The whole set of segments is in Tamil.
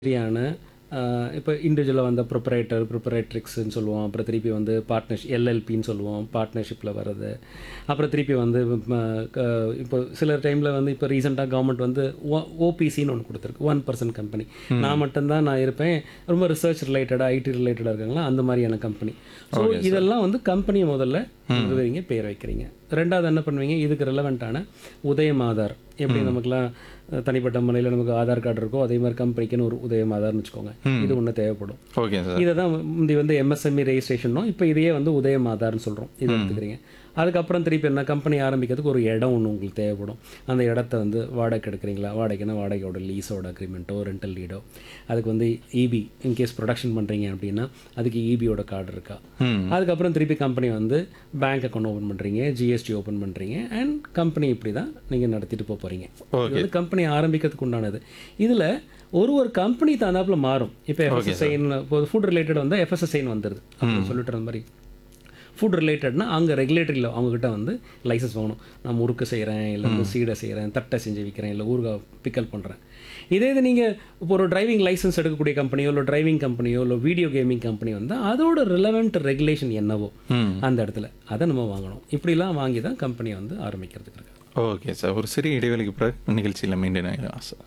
சரியான இப்போ இண்டிவிஜுவலாக வந்த ப்ரொப்ரைட்டர் ப்ரொப்ரைட்ரிக்ஸ்ன்னு சொல்லுவோம் அப்புறம் திருப்பி வந்து பார்ட்னர்ஷிப் எல்எல்பின்னு சொல்லுவோம் பார்ட்னர்ஷிப்பில் வர்றது அப்புறம் திருப்பி வந்து ம, க- இப்போ சில டைமில் வந்து இப்போ ரீசெண்டாக கவர்மெண்ட் வந்து ஓபிசின்னு ஒன்று கொடுத்துருக்கு ஒன் பர்சன்ட் கம்பெனி நான் மட்டும்தான் நான் இருப்பேன் ரொம்ப ரிசர்ச் ரிலேட்டடாக ஐடி ரிலேட்டடாக இருக்காங்களா அந்த மாதிரியான கம்பெனி ஸோ இதெல்லாம் வந்து கம்பெனியை முதல்ல எழுதுவீங்க பேர் வைக்கிறீங்க ரெண்டாவது என்ன பண்ணுவீங்க இதுக்கு ரெலவெண்ட்டான உதயம் ஆதார் எப்படி நமக்குலாம் அஹ், தனிப்பட்ட முறையில் நமக்கு ஆதார் கார்டு இருக்கோ அதே மாதிரி கம்பெனிக்குன்னு ஒரு உதயம் ஆதார்னு வச்சுக்கோங்க இது ஒன்று தேவைப்படும் ஓகே சார் இதை தான் முந்தி வந்து எம்எஸ்எம்இ ரெஜிஸ்ட்ரேஷனும் இப்போ இதையே வந்து உதயம் ஆதார்னு சொல்கிறோம் இது எடுத்துக்கிறீங்க அதுக்கப்புறம் திருப்பி என்ன கம்பெனி ஆரம்பிக்கிறதுக்கு ஒரு இடம் ஒன்று உங்களுக்கு தேவைப்படும் அந்த இடத்த வந்து வாடகை எடுக்கிறீங்களா வாடகைன்னா வாடகையோட லீஸோட அக்ரிமெண்ட்டோ ரெண்டல் லீடோ அதுக்கு வந்து இபி இன்கேஸ் ப்ரொடக்ஷன் பண்ணுறீங்க அப்படின்னா அதுக்கு இபியோட கார்டு இருக்கா ம் அதுக்கப்புறம் திருப்பி கம்பெனி வந்து பேங்க் அக்கௌண்ட் ஓப்பன் பண்ணுறீங்க ஜிஎஸ்டி ஓப்பன் பண்ணுறீங்க அண்ட் கம்பெனி இப்படி தான் நீங்கள் நடத்திட்டு போக போகிறீங்க இது வந்து கம்பெனி ஆரம்பிக்கிறதுக்கு உண்டானது இதில் ஒரு ஒரு கம்பெனி தகுந்தாப்புல மாறும் இப்போ எஃப்எஸ்எஸ்ஐன்னு இப்போ ஃபுட் ரிலேட்டட் வந்து எஃப்எஸ்எஸ்ஐன்னு வந்துருது அப்படின்னு சொல்லிட்டு இருந்த மாதிரி ஃபுட் ரிலேட்டட்னா அங்கே ரெகுலேட்டரியில் அவங்கக்கிட்ட வந்து லைசன்ஸ் வாங்கணும் நான் முறுக்கு செய்கிறேன் இல்லை வந்து சீடை செய்கிறேன் தட்டை செஞ்சு விற்கிறேன் இல்லை ஊறுகாய் பிக்கல் பண்ணுறேன் இதே இது நீங்கள் இப்போ ஒரு டிரைவிங் லைசன்ஸ் எடுக்கக்கூடிய கம்பெனியோ இல்லை டிரைவிங் கம்பெனியோ இல்லை வீடியோ கேமிங் கம்பெனி வந்து அதோட ரிலவெண்ட் ரெகுலேஷன் என்னவோ ம் அந்த இடத்துல அதை நம்ம வாங்கணும் இப்படிலாம் வாங்கி தான் கம்பெனியை வந்து ஆரம்பிக்கிறதுக்கு இருக்கு ஓகே சார் ஒரு சிறிய இடைவெளிக்கு பிறகு நிகழ்ச்சியில் மீண்டும் இணையலாம் sir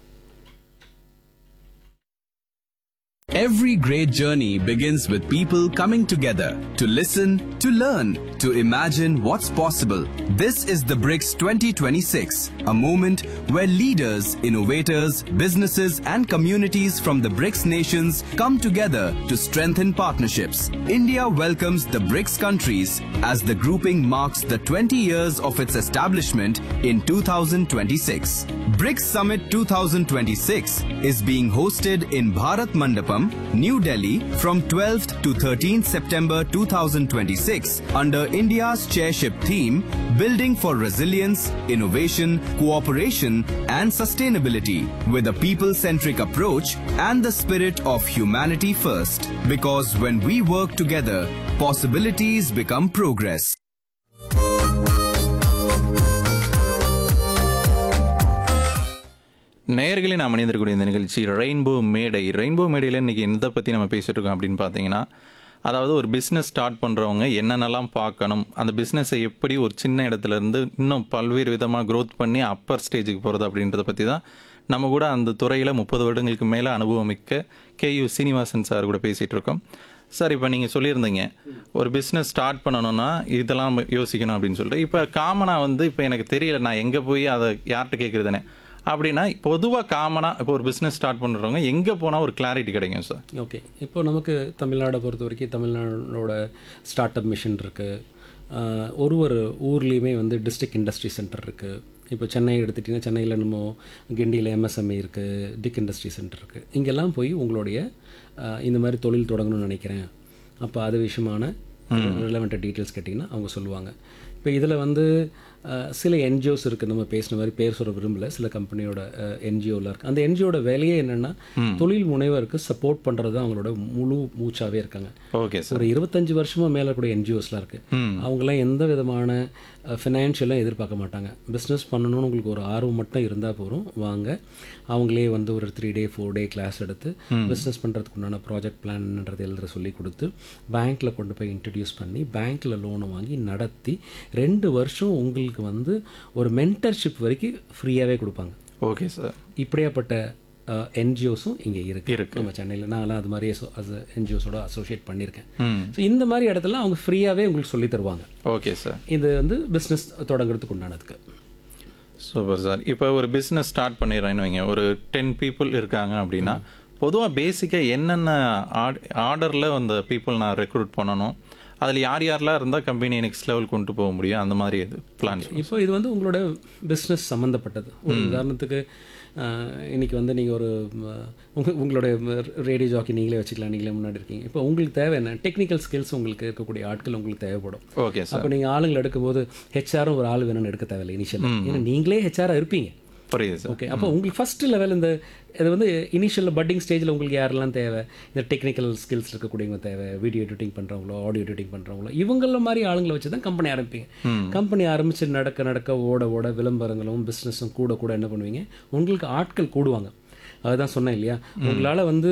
Every great journey begins with people coming together to listen, to learn, to imagine what's possible. This is the BRICS 2026, a moment where leaders, innovators, businesses, and communities from the BRICS nations come together to strengthen partnerships. India welcomes the BRICS countries as the grouping marks the 20 years of its establishment in 2026. BRICS Summit 2026 is being hosted in Bharat Mandapam, New Delhi from 12th to 13th September 2026 under India's chairship theme Building for Resilience, Innovation, Cooperation and Sustainability with a people-centric approach and the spirit of humanity first. Because when we work together, possibilities become progress. நேயர்களே நாம் இணைந்திருக்கக்கூடிய இந்த நிகழ்ச்சி ரெயின்போ மேடை ரெயின்போ மேடையில் இன்றைக்கி எதை பற்றி நம்ம பேசிகிட்டு இருக்கோம் அப்படின்னு பார்த்தீங்கன்னா அதாவது ஒரு பிஸ்னஸ் ஸ்டார்ட் பண்ணுறவங்க என்னென்னலாம் பார்க்கணும் அந்த பிஸ்னஸை எப்படி ஒரு சின்ன இடத்துல இருந்து இன்னும் பல்வேறு விதமாக க்ரோத் பண்ணி அப்பர் ஸ்டேஜுக்கு போகிறது அப்படின்றத பற்றி தான் நம்ம கூட அந்த துறையில் முப்பது வருடங்களுக்கு மேலே அனுபவம் மிக்க கேயு சீனிவாசன் சார் கூட பேசிகிட்டு இருக்கோம் சார் இப்போ நீங்கள் சொல்லியிருந்தீங்க ஒரு பிஸ்னஸ் ஸ்டார்ட் பண்ணணும்னா இதெல்லாம் நம்ம யோசிக்கணும் அப்படின்னு சொல்லிட்டு இப்போ காமனாக வந்து இப்போ எனக்கு தெரியல நான் எங்கே போய் அதை யார்கிட்ட கேட்குறதுனே அப்படின்னா பொதுவாக காமனாக இப்போ ஒரு பிஸ்னஸ் ஸ்டார்ட் பண்ணுறவங்க எங்கே போனால் ஒரு கிளாரிட்டி கிடைக்கும் சார் ஓகே இப்போ நமக்கு தமிழ்நாடை பொறுத்த வரைக்கும் தமிழ்நாடோட ஸ்டார்ட் அப் மிஷன் இருக்குது ஒரு ஒரு ஊர்லேயுமே வந்து டிஸ்ட்ரிக்ட் இண்டஸ்ட்ரி சென்டர் இருக்குது இப்போ சென்னை எடுத்துட்டிங்கன்னா சென்னையில் நம்ம கிண்டியில் எம்எஸ்எம்இ இருக்குது டிக் இண்டஸ்ட்ரி சென்டர் இருக்குது இங்கெல்லாம் போய் உங்களுடைய அஹ், இந்த மாதிரி தொழில் தொடங்கணும்னு நினைக்கிறேன் அப்போ அது விஷயமான ரிலவெண்ட் டீட்டெயில்ஸ் கேட்டிங்கன்னா அவங்க சொல்லுவாங்க இப்போ இதில் வந்து அஹ், சில என்ஜிஓஸ் இருக்குது நம்ம பேசின மாதிரி பேர் சொல்ல விரும்பல சில கம்பெனியோட என்ஜிஓவில் இருக்குது அந்த என்ஜிஓட வேலையே என்னென்னா தொழில் முனைவருக்கு சப்போர்ட் பண்ணுறது அவங்களோட முழு மூச்சாவே இருக்காங்க ஓகே சார் ஒரு இருபத்தஞ்சு வருஷமா மேலே கூட என்ஜிஓஸ்லாம் இருக்குது அவங்களாம் எந்த விதமான ஃபினான்ஷியலாக எதிர்பார்க்க மாட்டாங்க பிஸ்னஸ் பண்ணணும்னு உங்களுக்கு ஒரு ஆர்வம் மட்டும் இருந்தால் போதும் வாங்க அவங்களே வந்து ஒரு three day four day class எடுத்து பிஸ்னஸ் பண்ணுறதுக்கு உண்டான ப்ராஜெக்ட் பிளான்ன்றது எழுதுற சொல்லி கொடுத்து பேங்க்கில் கொண்டு போய் இன்ட்ரடியூஸ் பண்ணி பேங்க்கில் லோனை வாங்கி நடத்தி ரெண்டு வருஷம் உங்களுக்கு வந்து ஒரு மென்டர்ஷிப் வரைக்கும் ஃப்ரீயாகவே கொடுப்பாங்க ஓகே சார் இப்படியாப்பட்ட என்ஜிஓஸும் இங்கே இருக்கு இருக்கு. நம்ம சென்னையில் நான்லாம் அது மாதிரி என்ஜிஓஸோட அசோசியேட் பண்ணியிருக்கேன் ம் ஸோ இந்த மாதிரி இடத்துல அவங்க ஃப்ரீயாகவே உங்களுக்கு சொல்லி தருவாங்க ஓகே சார் இது வந்து பிஸ்னஸ் தொடங்குறதுக்கு உண்டானதுக்கு சூப்பர் சார் இப்போ ஒரு பிஸ்னஸ் ஸ்டார்ட் பண்ணிடுறேன்னு வைங்க ஒரு டென் பீப்புள் இருக்காங்க அப்படின்னா பொதுவாக பேசிக்காக என்னென்ன ஆர்டரில் அந்த பீப்புள் நான் ரெக்ரூட் பண்ணணும் அதில் யார் யாரெல்லாம் இருந்தால் கம்பெனி நெக்ஸ்ட் லெவல் கொண்டு போக முடியும் அந்த மாதிரி இது பிளான் இப்போ இது வந்து உங்களோட பிஸ்னஸ் சம்மந்தப்பட்டது ஒரு உதாரணத்துக்கு அஹ், இன்னைக்கு வந்து நீங்கள் ஒரு ம, உங்க உங்களுடைய ரேடியோ ஜாக்கி நீங்களே வச்சுக்கலாம் நீங்களே முன்னாடி இருக்கீங்க இப்போ உங்களுக்கு தேவை என்ன டெக்னிக்கல் ஸ்கில்ஸ் உங்களுக்கு இருக்கக்கூடிய ஆட்கள் உங்களுக்கு தேவைப்படும் ஓகே சார் அப்போ நீங்கள் ஆளுங்களை எடுக்கும்போது ஹெச்ஆரும் ஒரு ஆள் வேணும்னு எடுக்க தேவையில்லை இனிஷியல் ஏன்னா நீங்களே ஹெச்ஆராக இருப்பீங்க புரியுது சார் ஓகே அப்போ உங்களுக்கு ஃபர்ஸ்ட் லெவல் இந்த இது வந்து இனிஷியல் பட்டிங் ஸ்டேஜில் உங்களுக்கு யாரெல்லாம் தேவை இந்த டெக்னிக்கல் ஸ்கில்ஸ் இருக்கக்கூடியவங்க தேவை வீடியோ எடிட்டிங் பண்ணுறவங்களோ ஆடியோ எடிட்டிங் பண்ணுறவங்களோ இவங்கள மாதிரி ஆளுங்களை வச்சு தான் கம்பெனி ஆரம்பிப்பீங்க கம்பெனி ஆரம்பித்து நடக்க நடக்க ஓட ஓட விளம்பரங்களும் பிஸ்னஸும் கூட கூட என்ன பண்ணுவீங்க உங்களுக்கு ஆட்கள் கூடுவாங்க அதுதான் சொன்னேன் இல்லையா உங்களால் வந்து